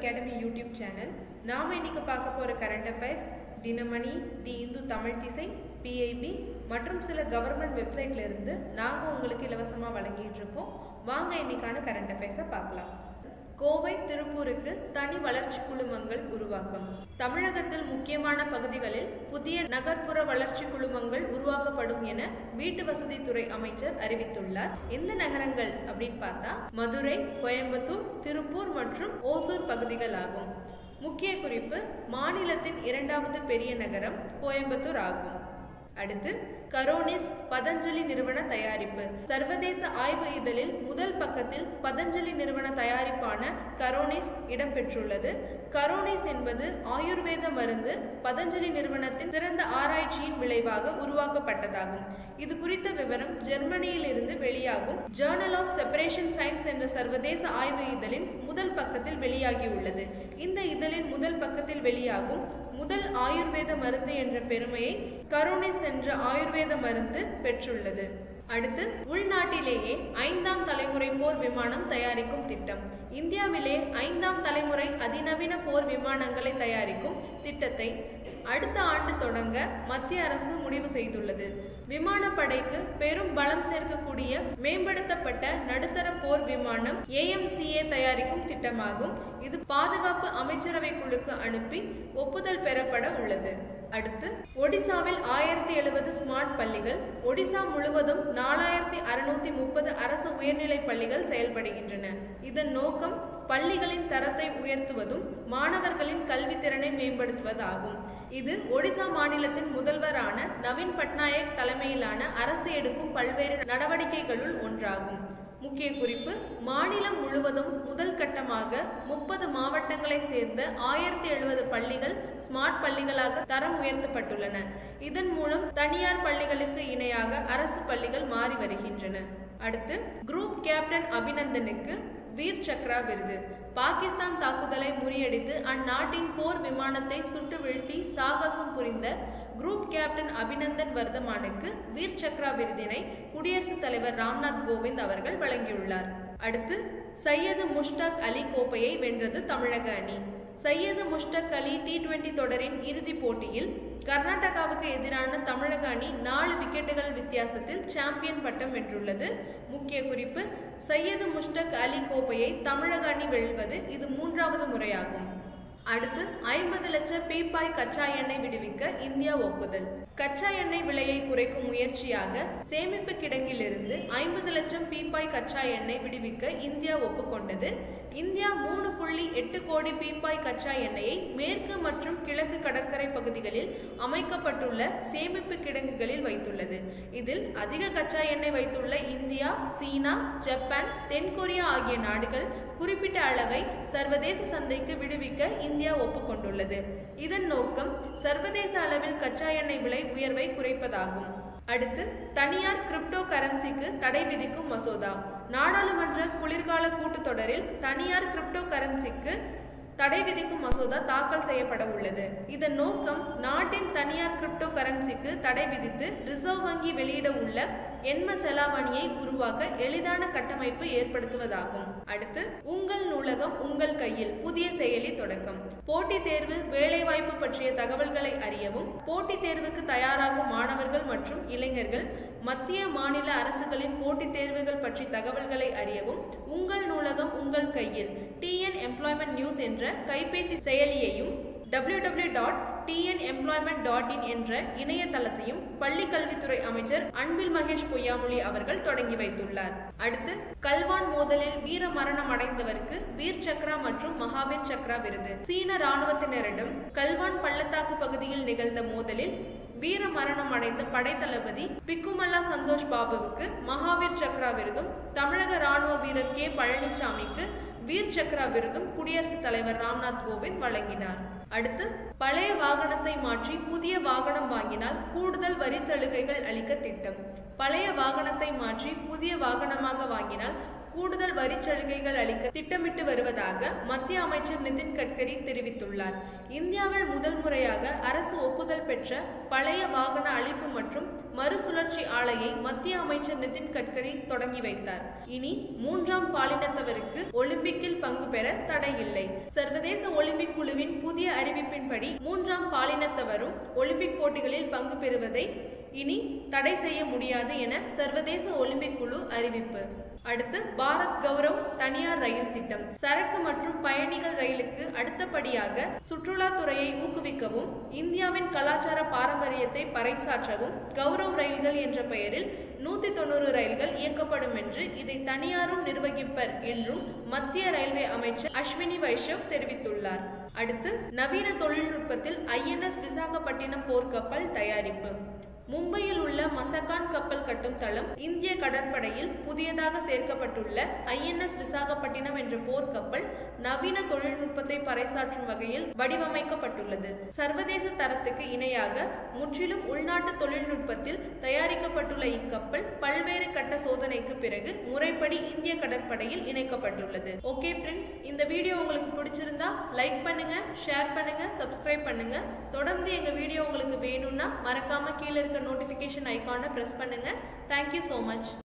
academy YouTube channel நாம இன்னைக்கு பார்க்க போற current affairs Dinamani the Hindu Tamil Thisai PIB மற்றும் சில கவர்மெண்ட் வெப்சைட்ல இருந்து நாங்க உங்களுக்கு இலவசமா வழங்கிட்டு இருக்கோம் வாங்க இன்னைக்கான கரண்ட் அஃபேர்ஸை பார்க்கலாம் கோவை திருப்பூருக்கு தனி வளர்ச்சி குழுமங்கள் உருவாக்கம் தமிழகத்தில் முக்கியமான பகுதிகளில் புதிய நகர்ப்புற வளர்ச்சி குழுமங்கள் உருவாக்கப்படும் என வீட்டு வசதித்துறை அமைச்சர் அறிவித்துள்ளார் எந்த நகரங்கள் அப்படின்னு பார்த்தா மதுரை கோயம்புத்தூர் திருப்பூர் மற்றும் ஓசூர் பகுதிகள் ஆகும் முக்கிய குறிப்பு மாநிலத்தின் இரண்டாவது பெரிய நகரம் கோயம்புத்தூர் ஆகும் அடுத்து கரோனிஸ் பதஞ்சலி நிறுவன தயாரிப்பு சர்வதேச ஆய்வு இதழில் முதல் பக்கத்தில் பதஞ்சலி நிறுவன தயாரிப்பான கரோனிஸ் இடம்பெற்றுள்ளது கரோனிஸ் என்பது ஆயுர்வேத மருந்து பதஞ்சலி நிறுவனத்தின் சிறந்த ஆராய்ச்சியின் விளைவாக உருவாக்கப்பட்டதாகும் இது குறித்த விவரம் ஜெர்மனியில் இருந்து வெளியாகும் ஜேர்னல் ஆஃப் செப்பரேஷன் சயின்ஸ் என்ற சர்வதேச ஆய்வு இதழின் முதல் பக்கத்தில் வெளியாகியுள்ளது இந்த இதழின் முதல் பக்கத்தில் வெளியாகும் முதல் ஆயுர்வேத மருந்து என்ற பெருமையை கரோனிஸ் என்ற ஆயுர்வேத மருந்து பெற்றுள்ளது அடுத்து உள்நாட்டிலேயே ஐந்தாம் தலைமுறை போர் விமானம் தயாரிக்கும் திட்டம் இந்தியாவிலே ஐந்தாம் தலைமுறை அதிநவீன போர் விமானங்களை தயாரிக்கும் திட்டத்தை அடுத்த ஆண்டு தொடங்க மத்திய அரசு முடிவு செய்துள்ளது விமானப்படைக்கு பெரும் பலம் சேர்க்கக்கூடிய மேம்படுத்தப்பட்ட நடுத்தர போர் விமானம் ஏஎம்சிஏ தயாரிக்கும் திட்டமாகும் இது பாதுகாப்பு அமைச்சரவை குழுக்கு அனுப்பி ஒப்புதல் பெறப்பட உள்ளது அடுத்து ஒடிசாவில் ஆயிரத்தி எழுபது ஸ்மார்ட் பள்ளிகள் ஒடிசா முழுவதும் நாலாயிரத்தி அறுநூத்தி முப்பது அரசு உயர்நிலை பள்ளிகள் செயல்படுகின்றன இதன் நோக்கம் பள்ளிகளின் தரத்தை உயர்த்துவதும் மாணவர்களின் கல்வித்திறனை மேம்படுத்துவதாகும் இது ஒடிசா மாநிலத்தின் முதல்வரான நவீன் பட்நாயக் தலைமையிலான அரசு எடுக்கும் பல்வேறு நடவடிக்கைகளுள் ஒன்றாகும் முக்கிய குறிப்பு மாநிலம் முழுவதும் முதல் கட்டமாக முப்பது மாவட்டங்களை சேர்ந்த ஆயிரத்தி எழுபது பள்ளிகள் ஸ்மார்ட் பள்ளிகளாக தரம் உயர்த்தப்பட்டுள்ளன இதன் மூலம் தனியார் பள்ளிகளுக்கு இணையாக அரசு பள்ளிகள் மாறி வருகின்றன அடுத்து குரூப் கேப்டன் அபிநந்தனுக்கு வீர் சக்ரா விருது பாகிஸ்தான் தாக்குதலை முறியடித்து அந்நாட்டின் போர் விமானத்தை சுட்டு வீழ்த்தி சாகசம் புரிந்த குரூப் கேப்டன் அபிநந்தன் வர்தமானுக்கு வீர் சக்ரா விருதினை குடியரசுத் தலைவர் ராம்நாத் கோவிந்த் அவர்கள் வழங்கியுள்ளார் அடுத்து சையது முஷ்டாக் அலி கோப்பையை வென்றது தமிழக அணி சையது முஷ்டக் அலி டி டுவெண்டி தொடரின் இறுதிப் போட்டியில் கர்நாடகாவுக்கு எதிரான தமிழக அணி நாலு விக்கெட்டுகள் வித்தியாசத்தில் சாம்பியன் பட்டம் வென்றுள்ளது முக்கிய குறிப்பு சையது முஷ்டக் அலி கோப்பையை தமிழக அணி வெல்வது இது மூன்றாவது முறையாகும் அடுத்து ஐம்பது லட்சம் பீப்பாய் கச்சா எண்ணெய் விடுவிக்க இந்தியா ஒப்புதல் கச்சா எண்ணெய் விலையை குறைக்கும் முயற்சியாக சேமிப்பு கிடங்கிலிருந்து ஐம்பது லட்சம் பீப்பாய் கச்சா எண்ணெய் விடுவிக்க இந்தியா ஒப்புக்கொண்டது இந்தியா மூணு புள்ளி எட்டு கோடி பீப்பாய் கச்சா எண்ணெயை மேற்கு மற்றும் கிழக்கு கடற்கரை பகுதிகளில் அமைக்கப்பட்டுள்ள சேமிப்பு கிடங்குகளில் வைத்துள்ளது இதில் அதிக கச்சா எண்ணெய் வைத்துள்ள இந்தியா சீனா ஜப்பான் தென்கொரியா ஆகிய நாடுகள் குறிப்பிட்ட அளவை சர்வதேச சந்தைக்கு விடுவிக்க இந்தியா ஒப்புக்கொண்டுள்ளது இதன் நோக்கம் சர்வதேச அளவில் கச்சா எண்ணெய் விலை உயர்வை குறைப்பதாகும் அடுத்து தனியார் கிரிப்டோ கரன்சிக்கு தடை விதிக்கும் மசோதா நாடாளுமன்ற குளிர்கால கூட்டத்தொடரில் தனியார் கிரிப்டோ கரன்சிக்கு தடை விதிக்கும் மசோதா தாக்கல் செய்யப்பட உள்ளது இதன் நோக்கம் நாட்டின் தனியார் கிரிப்டோ கரன்சிக்கு தடை விதித்து ரிசர்வ் வங்கி வெளியிட உள்ள எண்ம செலாவணியை உருவாக்க எளிதான கட்டமைப்பு ஏற்படுத்துவதாகும் அடுத்து உங்கள் நூலகம் உங்கள் கையில் புதிய செயலி தொடக்கம் போட்டித் தேர்வு வேலைவாய்ப்பு பற்றிய தகவல்களை அறியவும் போட்டித் தேர்வுக்கு தயாராகும் மாணவர்கள் மற்றும் இளைஞர்கள் மத்திய மாநில அரசுகளின் போட்டித் தேர்வுகள் பற்றி தகவல்களை அறியவும் உங்கள் நூலகம் உங்கள் கையில் டிஎன் எம்ப்ளாய்மெண்ட் நியூஸ் என்ற கைபேசி செயலியையும் W W dot TN employment dot in என்ற இணையதளத்தையும் பள்ளி கல்வித்துறை அமைச்சர் அன்பில் மகேஷ் பொய்யாமொழி அவர்கள் தொடங்கி வைத்துள்ளார் அடுத்து கல்வான் மோதலில் வீர மரணம் அடைந்தவருக்கு வீர் சக்ரா மற்றும் மகாவீர் சக்ரா விருது சீன ராணுவத்தினரிடம் கல்வான் பள்ளத்தாக்கு பகுதியில் நிகழ்ந்த மோதலில் வீர மரணம் அடைந்த படைத்தளபதி பிக்குமல்லா சந்தோஷ் பாபுவுக்கு மகாவீர் சக்ரா விருதும் தமிழக ராணுவ வீரர் கே பழனிசாமிக்கு வீர் சக்ரா விருதும் குடியரசுத் தலைவர் ராம்நாத் கோவிந்த் வழங்கினார் அடுத்து பழைய வாகனத்தை மாற்றி புதிய வாகனம் வாங்கினால் கூடுதல் வரி சலுகைகள் அளிக்க திட்டம் பழைய வாகனத்தை மாற்றி புதிய வாகனமாக வாங்கினால் கூடுதல் வரி சலுகைகள் அளிக்க திட்டமிட்டு வருவதாக மத்திய அமைச்சர் நிதின் கட்கரி தெரிவித்துள்ளார் இந்தியாவில் முதல் முறையாக அரசு ஒப்புதல் பெற்ற பழைய வாகன அழிப்பு மற்றும் மறுசுழற்சி ஆலையை மத்திய அமைச்சர் நிதின் கட்கரி தொடங்கி வைத்தார் இனி மூன்றாம் பாலினத்தவருக்கு ஒலிம்பிக்கில் பங்கு பெற தடை இல்லை சர்வதேச ஒலிம்பிக் குழுவின் புதிய அறிவிப்பின்படி மூன்றாம் பாலினத்தவரும் ஒலிம்பிக் போட்டிகளில் பங்கு பெறுவதை இனி தடை செய்ய முடியாது என சர்வதேச ஒலிம்பிக் குழு அறிவிப்பு அடுத்து பாரத் கௌரவ் தனியார் ரயில் திட்டம் சரக்கு மற்றும் பயணிகள் ரயிலுக்கு அடுத்தபடியாக சுற்றுலா துறையை ஊக்குவிக்கவும் இந்தியாவின் கலாச்சார பாரம்பரியத்தை பறைசாற்றவும் கௌரவ் ரயில்கள் என்ற பெயரில் நூத்தி தொண்ணூறு ரயில்கள் இயக்கப்படும் என்று இதை தனியாரும் நிர்வகிப்பர் என்றும் மத்திய ரயில்வே அமைச்சர் அஸ்வினி வைஷ்ணவ் தெரிவித்துள்ளார் அடுத்து நவீன தொழில்நுட்பத்தில் ஐஎன்எஸ் விசாகப்பட்டினம் போர்க்கப்பல் தயாரிப்பு மும்பையில் உள்ள மசகான் கப்பல் கட்டும் தளம் இந்திய கடற்படையில் புதியதாக சேர்க்கப்பட்டுள்ள ஐஎன்எஸ் விசாகப்பட்டினம் என்ற போர்க்கப்பல் நவீன தொழில்நுட்பத்தை பறைசாற்றும் வகையில் வடிவமைக்கப்பட்டுள்ளது சர்வதேச தரத்துக்கு இணையாக முற்றிலும் உள்நாட்டு தொழில்நுட்பத்தில் தயாரிக்கப்பட்டுள்ள இக்கப்பல் பல்வேறு கட்ட சோதனைக்கு பிறகு முறைப்படி இந்திய கடற்படையில் இணைக்கப்பட்டுள்ளது ஓகே ஃப்ரெண்ட்ஸ் இந்த வீடியோ உங்களுக்கு பிடிச்சிருந்தா லைக் பண்ணுங்க ஷேர் பண்ணுங்க சப்ஸ்கிரைப் பண்ணுங்க தொடர்ந்து எங்க வீடியோ உங்களுக்கு வேணும்னா மறக்காம கீழே இருக்க நோட்டிஃபிகேஷன் ஐக்கானை ப்ரெஸ் பண்ணுங்க தேங்க்யூ ஸோ மச்